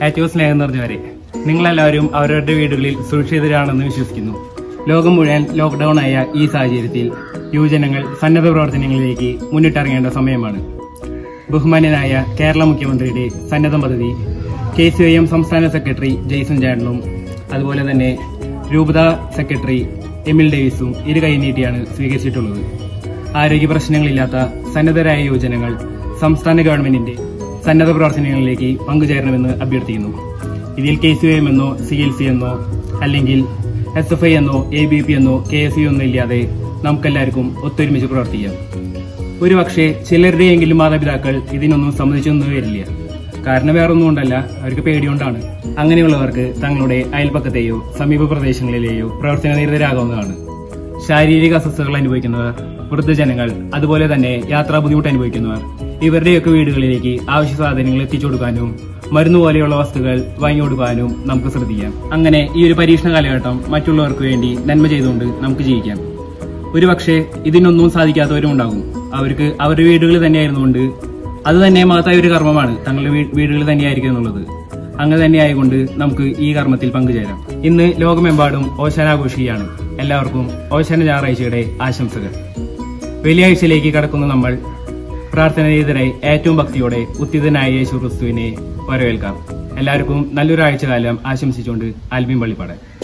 ഏറ്റവും സ്നേഹം നിറഞ്ഞവരെ നിങ്ങളെല്ലാവരും അവരവരുടെ വീടുകളിൽ സുരക്ഷിതരാണെന്ന് വിശ്വസിക്കുന്നു ലോകം മുഴുവൻ ലോക്ക്ഡൌൺ ആയ ഈ സാഹചര്യത്തിൽ യുവജനങ്ങൾ സന്നദ്ധ പ്രവർത്തനങ്ങളിലേക്ക് മുന്നിട്ടിറങ്ങേണ്ട സമയമാണ് ബഹുമാന്യനായ കേരള മുഖ്യമന്ത്രിയുടെ സന്നദ്ധ പദ്ധതി കെ സി ഐ എം സംസ്ഥാന സെക്രട്ടറി ജെയ്സൺ ജാഡനും അതുപോലെ തന്നെ രൂപത സെക്രട്ടറി എമിൽ ഡേവിസും ഇരു കൈനീട്ടിയാണ് സ്വീകരിച്ചിട്ടുള്ളത് ആരോഗ്യ പ്രശ്നങ്ങളില്ലാത്ത സന്നദ്ധരായ യുവജനങ്ങൾ സംസ്ഥാന ഗവൺമെന്റിന്റെ സന്നദ്ധ പ്രവർത്തനങ്ങളിലേക്ക് പങ്കുചേരണമെന്ന് അഭ്യർത്ഥിക്കുന്നു ഇതിൽ കെ സി എം എന്നോ സി എൽ സി എന്നോ അല്ലെങ്കിൽ എസ് എഫ് ഐ എന്നോ എ ബി പി എന്നോ കെ എസ് യു എന്നോ ഇല്ലാതെ നമുക്കെല്ലാവർക്കും ഒത്തൊരുമിച്ച് പ്രവർത്തിക്കാം ഒരുപക്ഷെ ചിലരുടെയെങ്കിലും മാതാപിതാക്കൾ ഇതിനൊന്നും സമ്മതിച്ചൊന്നും വരില്ല കാരണം വേറൊന്നും കൊണ്ടല്ല അവർക്ക് പേടികൊണ്ടാണ് അങ്ങനെയുള്ളവർക്ക് തങ്ങളുടെ അയൽപക്കത്തെയോ സമീപ പ്രദേശങ്ങളിലെയോ പ്രവർത്തന നിരതരാകാവുന്നതാണ് ശാരീരിക അസ്വസ്ഥതകൾ അനുഭവിക്കുന്നവർ വൃദ്ധജനങ്ങൾ അതുപോലെ തന്നെ യാത്രാ ബുദ്ധിമുട്ട് അനുഭവിക്കുന്നവർ ഇവരുടെയൊക്കെ വീടുകളിലേക്ക് ആവശ്യ സാധനങ്ങൾ എത്തിച്ചു കൊടുക്കാനും മരുന്ന് പോലെയുള്ള വസ്തുക്കൾ വാങ്ങി കൊടുക്കാനും നമുക്ക് ശ്രദ്ധിക്കാം അങ്ങനെ ഈ ഒരു പരീക്ഷണ കാലഘട്ടം മറ്റുള്ളവർക്ക് വേണ്ടി നന്മ ചെയ്തുകൊണ്ട് നമുക്ക് ജീവിക്കാം ഒരുപക്ഷെ ഇതിനൊന്നും സാധിക്കാത്തവരും ഉണ്ടാകും അവർക്ക് അവരുടെ വീടുകളിൽ തന്നെയായിരുന്നുകൊണ്ട് അത് തന്നെ മഹത്തായ ഒരു കർമ്മമാണ് തങ്ങളുടെ വീ- വീടുകളിൽ തന്നെയായിരിക്കും എന്നുള്ളത് അങ്ങനെ തന്നെ ആയതുകൊണ്ട് നമുക്ക് ഈ കർമ്മത്തിൽ പങ്കുചേരാം ഇന്ന് ലോകമെമ്പാടും ഓശാന ആഘോഷിക്കുകയാണ് എല്ലാവർക്കും ഓശാന ഞായറാഴ്ചയുടെ ആശംസകൾ വെള്ളിയാഴ്ചയിലേക്ക് കടക്കുന്ന നമ്മൾ പ്രാർത്ഥനരഹിതരായി ഏറ്റവും ഭക്തിയോടെ ഉത്തിതനായ യേശു ക്രിസ്തുവിനെ വരവേൽക്കാം എല്ലാവർക്കും നല്ലൊരു ആഴ്ചകാലം ആശംസിച്ചുകൊണ്ട് ആൽബിൻ പള്ളിപ്പാടൻ